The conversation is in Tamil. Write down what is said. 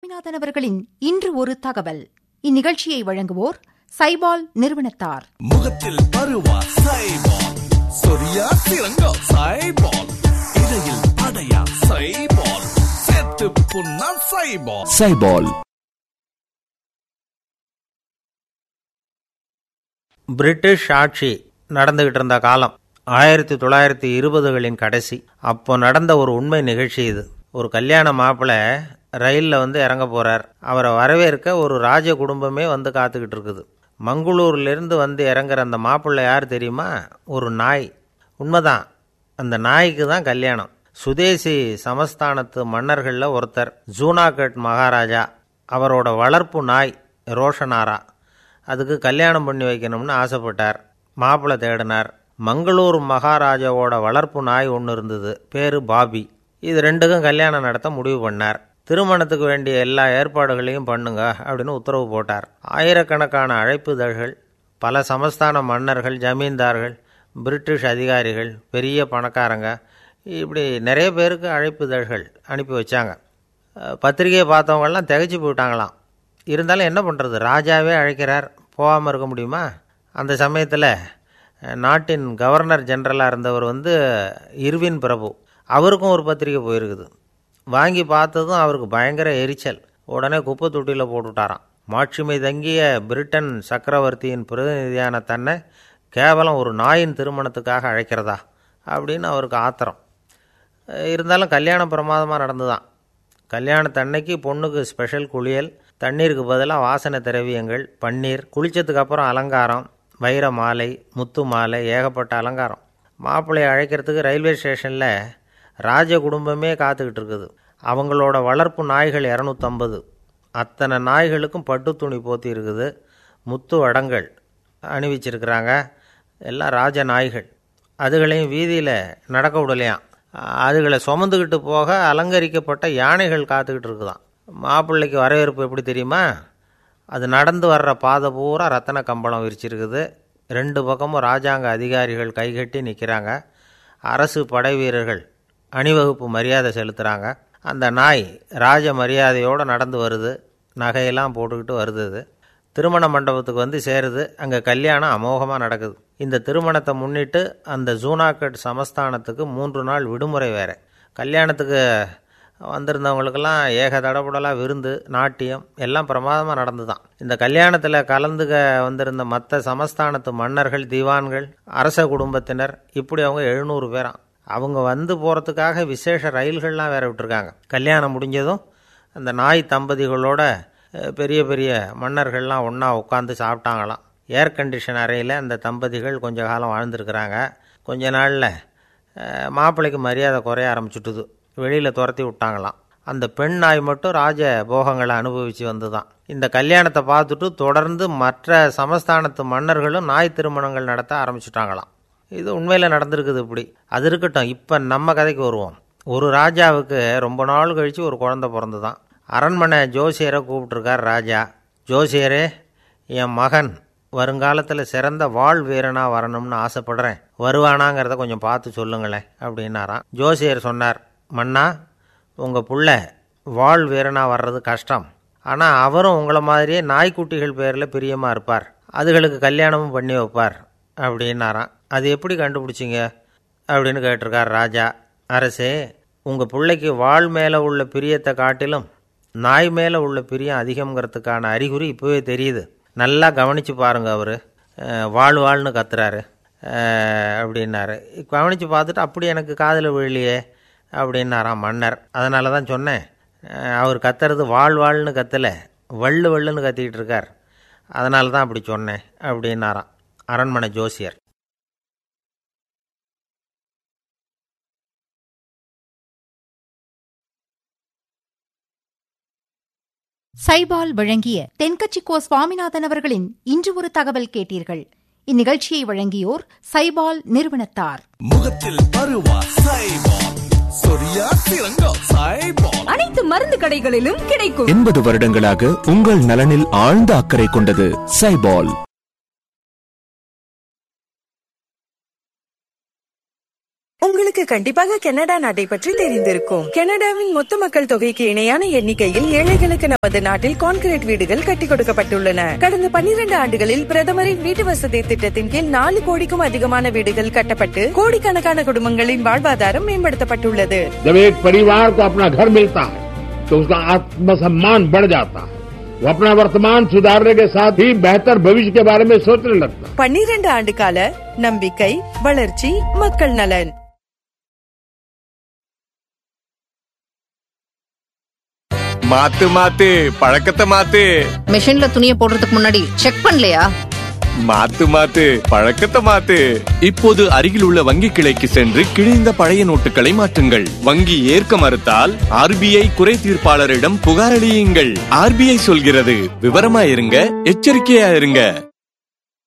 சுவாமிநாதன் அவர்களின் இன்று ஒரு தகவல் இந்நிகழ்ச்சியை வழங்குவோர் சைபால் நிறுவனத்தார் முகத்தில் பருவா சைபால் சொரியா சிறங்கோ சைபால் இடையில் அடையா சைபால் செத்து புண்ணா சைபால் சைபால் பிரிட்டிஷ் ஆட்சி நடந்துகிட்டு இருந்த காலம் ஆயிரத்தி தொள்ளாயிரத்தி இருபதுகளின் கடைசி அப்போ நடந்த ஒரு உண்மை நிகழ்ச்சி இது ஒரு கல்யாண மாப்பிள்ளை ரயிலில் வந்து இறங்க போறார் அவரை வரவேற்க ஒரு ராஜ குடும்பமே வந்து காத்துக்கிட்டு இருக்குது மங்களூர்லேருந்து வந்து இறங்குற அந்த மாப்பிள்ளை யார் தெரியுமா ஒரு நாய் உண்மைதான் அந்த நாய்க்கு தான் கல்யாணம் சுதேசி சமஸ்தானத்து மன்னர்களில் ஒருத்தர் ஜூனாகட் மகாராஜா அவரோட வளர்ப்பு நாய் ரோஷனாரா அதுக்கு கல்யாணம் பண்ணி வைக்கணும்னு ஆசைப்பட்டார் மாப்பிள்ளை தேடினார் மங்களூர் மகாராஜாவோட வளர்ப்பு நாய் ஒன்று இருந்தது பேரு பாபி இது ரெண்டுக்கும் கல்யாணம் நடத்த முடிவு பண்ணார் திருமணத்துக்கு வேண்டிய எல்லா ஏற்பாடுகளையும் பண்ணுங்க அப்படின்னு உத்தரவு போட்டார் ஆயிரக்கணக்கான அழைப்புதழ்கள் பல சமஸ்தான மன்னர்கள் ஜமீன்தார்கள் பிரிட்டிஷ் அதிகாரிகள் பெரிய பணக்காரங்க இப்படி நிறைய பேருக்கு அழைப்புதழ்கள் அனுப்பி வச்சாங்க அஹ், பத்திரிகையை பார்த்தவங்கெல்லாம் திகைச்சு போயிட்டாங்களாம் இருந்தாலும் என்ன பண்ணுறது ராஜாவே அழைக்கிறார் போகாமல் இருக்க முடியுமா அந்த சமயத்தில் நாட்டின் கவர்னர் ஜெனரலாக இருந்தவர் வந்து இர்வின் பிரபு அவருக்கும் ஒரு பத்திரிக்கை போயிருக்குது வாங்கி பார்த்ததும் அவருக்கு பயங்கர எரிச்சல் உடனே குப்பை தொட்டியில் போட்டுவிட்டாராம் மாட்சிமை தங்கிய பிரிட்டன் சக்கரவர்த்தியின் பிரதிநிதியான தன்னை கேவலம் ஒரு நாயின் திருமணத்துக்காக அழைக்கிறதா அப்படின்னு அவருக்கு ஆத்திரம் அஹ் இருந்தாலும் கல்யாணம் பிரமாதமாக நடந்துதான் கல்யாணத்தன்னைக்கு பொண்ணுக்கு ஸ்பெஷல் குளியல் தண்ணீருக்கு பதிலாக வாசனை திரவியங்கள் பன்னீர் குளிச்சதுக்கு அப்புறம் அலங்காரம் வைர மாலை முத்து மாலை ஏகப்பட்ட அலங்காரம் மாப்பிள்ளையை அழைக்கிறதுக்கு ரயில்வே ஸ்டேஷனில் ராஜ குடும்பமே காத்துக்கிட்டு இருக்குது அவங்களோட வளர்ப்பு நாய்கள் இரநூத்தம்பது அத்தனை நாய்களுக்கும் பட்டு துணி போத்தி இருக்குது முத்து வடங்கள் அணிவிச்சிருக்கிறாங்க எல்லாம் ராஜ நாய்கள் அதுகளையும் வீதியில் நடக்க விடலையாம் அதுகளை சுமந்துக்கிட்டு போக அலங்கரிக்கப்பட்ட யானைகள் காத்துக்கிட்டு இருக்குதாம் மாப்பிள்ளைக்கு வரவேற்பு எப்படி தெரியுமா அது நடந்து வர்ற பாதை பூரா ரத்தன கம்பளம் விரிச்சிருக்குது ரெண்டு பக்கமும் ராஜாங்க அதிகாரிகள் கைகட்டி நிற்கிறாங்க அரசு படை வீரர்கள் அணிவகுப்பு மரியாதை செலுத்துகிறாங்க அந்த நாய் ராஜ மரியாதையோடு நடந்து வருது நகையெல்லாம் போட்டுக்கிட்டு வருது அது. திருமண மண்டபத்துக்கு வந்து சேருது அங்கே கல்யாணம் அமோகமாக நடக்குது இந்த திருமணத்தை முன்னிட்டு அந்த ஜூனாக்கட் சமஸ்தானத்துக்கு மூன்று நாள் விடுமுறை வேற கல்யாணத்துக்கு வந்திருந்தவங்களுக்கெல்லாம் ஏக தடபுடலாக விருந்து நாட்டியம் எல்லாம் பிரமாதமாக நடந்துதான் இந்த கல்யாணத்தில் கலந்துக்க வந்திருந்த மற்ற சமஸ்தானத்து மன்னர்கள் திவான்கள் அரச குடும்பத்தினர் இப்படி அவங்க எழுநூறு பேராம் அவங்க வந்து போகிறதுக்காக விசேஷ ரயில்கள்லாம் வேற விட்டுருக்காங்க கல்யாணம் முடிஞ்சதும் அந்த நாய் தம்பதிகளோட அஹ், பெரிய பெரிய மன்னர்கள்லாம் ஒன்றா உட்காந்து சாப்பிட்டாங்களாம் ஏர் கண்டிஷன் அறையில் அந்த தம்பதிகள் கொஞ்ச காலம் வாழ்ந்துருக்குறாங்க கொஞ்ச நாளில் மாப்பிள்ளைக்கு மரியாதை குறைய ஆரம்பிச்சுட்டுது வெளியில் துரத்தி விட்டாங்களாம் அந்த பெண் நாய் மட்டும் ராஜ போகங்களை அனுபவித்து வந்து தான் இந்த கல்யாணத்தை பார்த்துட்டு தொடர்ந்து மற்ற சமஸ்தானத்து மன்னர்களும் நாய் திருமணங்கள் நடத்த ஆரம்பிச்சுட்டாங்களாம் இது உண்மையில் நடந்திருக்குது இப்படி அது இருக்கட்டும் இப்போ நம்ம கதைக்கு வருவோம் ஒரு ராஜாவுக்கு ரொம்ப நாள் கழித்து ஒரு குழந்தை பிறந்து தான் அரண்மனை ஜோசியரை கூப்பிட்ருக்கார் ராஜா ஜோசியரே என் மகன் வருங்காலத்தில் சிறந்த வாழ் வீரனாக வரணும்னு ஆசைப்படுறேன் வருவானாங்கிறத கொஞ்சம் பார்த்து சொல்லுங்களேன் அப்படின்னாராம் ஜோசியர் சொன்னார் மன்னா உங்கள் புள்ள வாழ் வீரனாக வர்றது கஷ்டம் ஆனால் அவரும் உங்களை மாதிரியே நாய்க்குட்டிகள் பேரில் பிரியமாக இருப்பார் அதுகளுக்கு கல்யாணமும் பண்ணி வைப்பார் அப்படின்னாராம் அது எப்படி கண்டுபிடிச்சிங்க அப்படின்னு கேட்டிருக்கார் ராஜா அரசே உங்கள் பிள்ளைக்கு வாழ் மேலே உள்ள பிரியத்தை காட்டிலும் நாய் மேலே உள்ள பிரியம் அதிகம்ங்கிறதுக்கான அறிகுறி இப்போவே தெரியுது நல்லா கவனித்து பாருங்க அவர் வாழ் வாழ்னு கத்துறாரு அஹ், அப்படின்னாரு கவனித்து பார்த்துட்டு அப்படி எனக்கு காதில் விழலையே அப்படின்னாராம் மன்னர் அதனால தான் சொன்னேன் அஹ், அவர் கத்துறது வாழ் வாழ்னு கத்தலை வள்ளு வள்ளுன்னு கத்திக்கிட்டு இருக்கார் அதனால தான் அப்படி சொன்னேன் அப்படின்னாராம் அரண்மனை ஜோசியர் சைபால் வழங்கிய தென்கட்சிக்கோ சுவாமிநாதன் அவர்களின் இன்று ஒரு தகவல் கேட்டீர்கள் இந்நிகழ்ச்சியை வழங்கியோர் சைபால் நிறுவனத்தார் முகத்தில் பருவா சைபால் சொரியா சிறங்கோ சைபால் அனைத்து மருந்து கடைகளிலும் கிடைக்கும் எண்பது வருடங்களாக உங்கள் நலனில் ஆழ்ந்த அக்கறை கொண்டது சைபால் உங்களுக்கு உங்களுக்கு கண்டிப்பாக கனடா நாட்டை பற்றி தெரிந்திருக்கும் கனடாவின் மொத்த மக்கள் தொகைக்கு இணையான எண்ணிக்கையில் ஏழைகளுக்கு நமது நாட்டில் கான்கிரீட் வீடுகள் கட்டி கொடுக்கப்பட்டுள்ளன கடந்த பன்னிரண்டு ஆண்டுகளில் பிரதமரின் வீட்டு வசதி திட்டத்தின் கீழ் நாலு கோடிக்கும் அதிகமான வீடுகள் கட்டப்பட்டு கோடிக்கணக்கான குடும்பங்களின் வாழ்வாதாரம் மேம்படுத்தப்பட்டுள்ளது जब एक परिवार को अपना घर मिलता है तो उसका आत्मसम्मान बढ़ जाता है वो अपना वर्तमान सुधारने के साथ ही बेहतर भविष्य के बारे में सोचने लगता है பன்னிரண்டு ஆண்டு கால நம்பிக்கை வளர்ச்சி மக்கள் நலன் மாத்து மாத்து பழக்கத்தை மாத்து மிஷின்ல துணியை போடுறதுக்கு முன்னாடி செக் பண்ணலையா மாத்து மாத்து பழக்கத்தை மாத்து இப்போது அருகில் உள்ள வங்கி கிளைக்கு சென்று கிழிந்த பழைய நோட்டுகளை மாற்றுங்கள் வங்கி ஏற்க மறுத்தால் ஆர்பிஐ குறை தீர்ப்பாளரிடம் புகாரளியுங்கள் ஆர்பிஐ சொல்கிறது விவரமா இருங்க எச்சரிக்கையா இருங்க